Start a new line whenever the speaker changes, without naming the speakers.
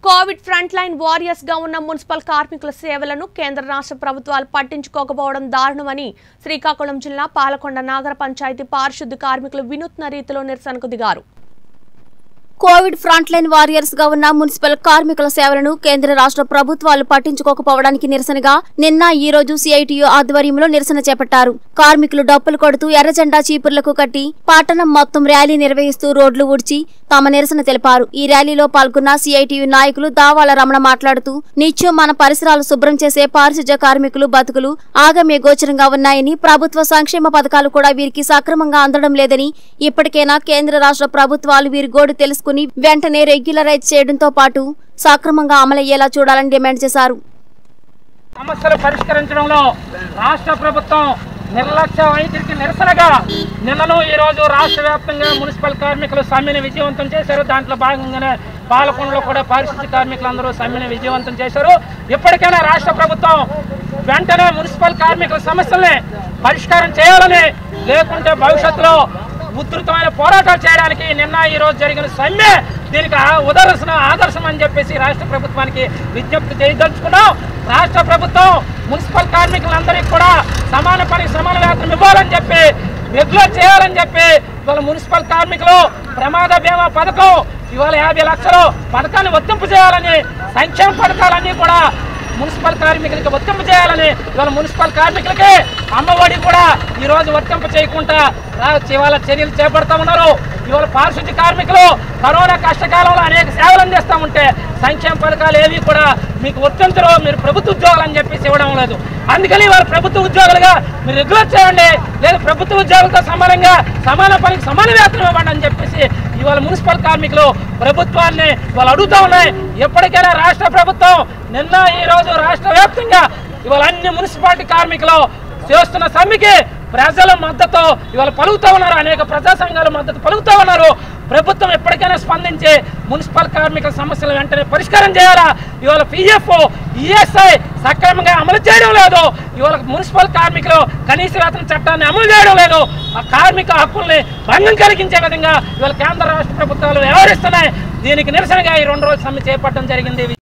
Covid front line warriors గా ఉన్న municipal కార్మికుల సేవలను కేంద్ర రాష్ట్ర ప్రభుత్వాలు పట్టించుకోకపోవడం దారుణమని శ్రీకాకుళం జిల్లా పాలకొండ నాగర పంచాయతీ పారిశుద్ధ్య కార్మికులు వినూత్న రీతిలో నిరసనకు దిగారు
కోవిడ్ ఫ్రంట్ లైన్ వారియర్స్ గా ఉన్న మున్సిపల్ కార్మికుల సేవలను కేంద్ర రాష్ట్ర ప్రభుత్వాలు పట్టించుకోకపోవడానికి నిరసనగా నిన్న ఈ రోజు సిఐటియు ఆధ్వర్యంలో నిరసన చేపట్టారు కార్మికులు డప్పులు కొడుతూ ఎర్రజెండా చీపుర్లకు కట్టి పట్టణం మొత్తం ర్యాలీ నిర్వహిస్తూ రోడ్లు ఊడ్చి తమ నిరసన తెలిపారు ఈ ర్యాలీలో పాల్గొన్న సిఐటియు నాయకులు దావాల రమణ మాట్లాడుతూ నిత్యం మన పరిసరాలు శుభ్రం చేసే పారిశుధ్య కార్మికులు బతుకులు ఆగమ్య గోచరంగా ఉన్నాయని ప్రభుత్వ సంక్షేమ పథకాలు కూడా వీరికి సక్రమంగా అందడం లేదని ఇప్పటికైనా కేంద్ర రాష్ట్ర ప్రభుత్వాలు వీరి గోడు తెలుసుకుని వెంటనే రెగ్యులరైజ్ చేయడంతో పాటు సక్రమంగా అమలయ్యేలా చూడాలని డిమాండ్ చేశారు
సమస్యలు పరిష్కరించడంలో రాష్ట్ర ప్రభుత్వం నిర్లక్ష్య వైఖరికి నిరసనగా నిన్నను ఈ రోజు రాష్ట్ర వ్యాప్తంగా మున్సిపల్ కార్మికులు సమ్మెను విజయవంతం చేశారు దాంట్లో భాగంగానే పాలకొండలో కూడా పారిశుద్ధ్య కార్మికులందరూ సమ్మెను విజయవంతం చేశారు ఇప్పటికైనా రాష్ట్ర ప్రభుత్వం వెంటనే మున్సిపల్ కార్మికుల సమస్యల్ని పరిష్కారం చేయాలని లేకుంటే భవిష్యత్తులో ఉధృతమైన పోరాటాలు చేయడానికి నిన్న ఈ రోజు జరిగిన సమ్మె దీనికి ఆ ఉదర్శన ఆదర్శం అని చెప్పేసి రాష్ట్ర ప్రభుత్వానికి విజ్ఞప్తి చేయదలుచుకున్నాం రాష్ట్ర ప్రభుత్వం మున్సిపల్ కార్మికులందరికీ కూడా సమాన పనికి సమాన వేతనం ఇవ్వాలని చెప్పి రెగ్యులర్ చేయాలని చెప్పి ఇవాళ మున్సిపల్ కార్మికులు ప్రమాద బీమా పథకం ఇవాళ యాభై లక్షలు పథకాన్ని వర్తింపు చేయాలని సంక్షేమ పథకాలన్నీ కూడా మున్సిపల్ కార్మికులకి వర్తింపు చేయాలని ఇవాళ మున్సిపల్ కార్మికులకి అమ్మఒడి కూడా ఈ రోజు వర్తింపు చేయకుండా రా- ఇవాళ చర్యలు చేపడతా ఉన్నారు ఇవాళ పారిశుద్ధ్య కార్మికులు కరోనా కష్టకాలంలో అనేక సేవలు అందిస్తూ ఉంటే సంక్షేమ పథకాలు ఏవి కూడా మీకు వర్తించరు మీరు ప్రభుత్వ ఉద్యోగాలు అని చెప్పేసి ఇవ్వడం లేదు అందుకని ఇవాళ ప్రభుత్వ ఉద్యోగులుగా మీరు రెగ్యులర్ చేయండి లేదా ప్రభుత్వ ఉద్యోగులతో సమానంగా సమాన పనికి సమాన వేతనం ఇవ్వండి అని చెప్పేసి ఇవాళ మున్సిపల్ కార్మికులు ప్రభుత్వాన్ని వాళ్ళు అడుగుతా ఉన్నాయి ఎప్పటికైనా రాష్ట్ర ప్రభుత్వం నిన్న ఈ రోజు రాష్ట్ర వ్యాప్తంగా ఇవాళ అన్ని మున్సిపాలిటీ కార్మికులు చేస్తున్న సమ్మెకి ప్రజల మద్దతు ఇవాళ పలుకుతూ ఉన్నారు అనేక ప్రజా సంఘాల మద్దతు పలుకుతూ ఉన్నారు ప్రభుత్వం ఎప్పటికైనా స్పందించి మున్సిపల్ కార్మికుల సమస్యలు వెంటనే పరిష్కారం చేయాలా ఇవాళ పిఎఫ్ ఈఎస్ఐ సక్రమంగా అమలు చేయడం లేదు ఇవాళ మున్సిపల్ కార్మికులు కనీస వేతన చట్టాన్ని అమలు చేయడం లేదు ఆ కార్మిక హక్కుల్ని భంగం కలిగించే విధంగా ఇవాళ కేంద్ర రాష్ట్ర ప్రభుత్వాలు వ్యవహరిస్తున్నాయి దీనికి నిరసనగా ఈ రెండు రోజులు సమ్మె చేపట్టడం జరిగింది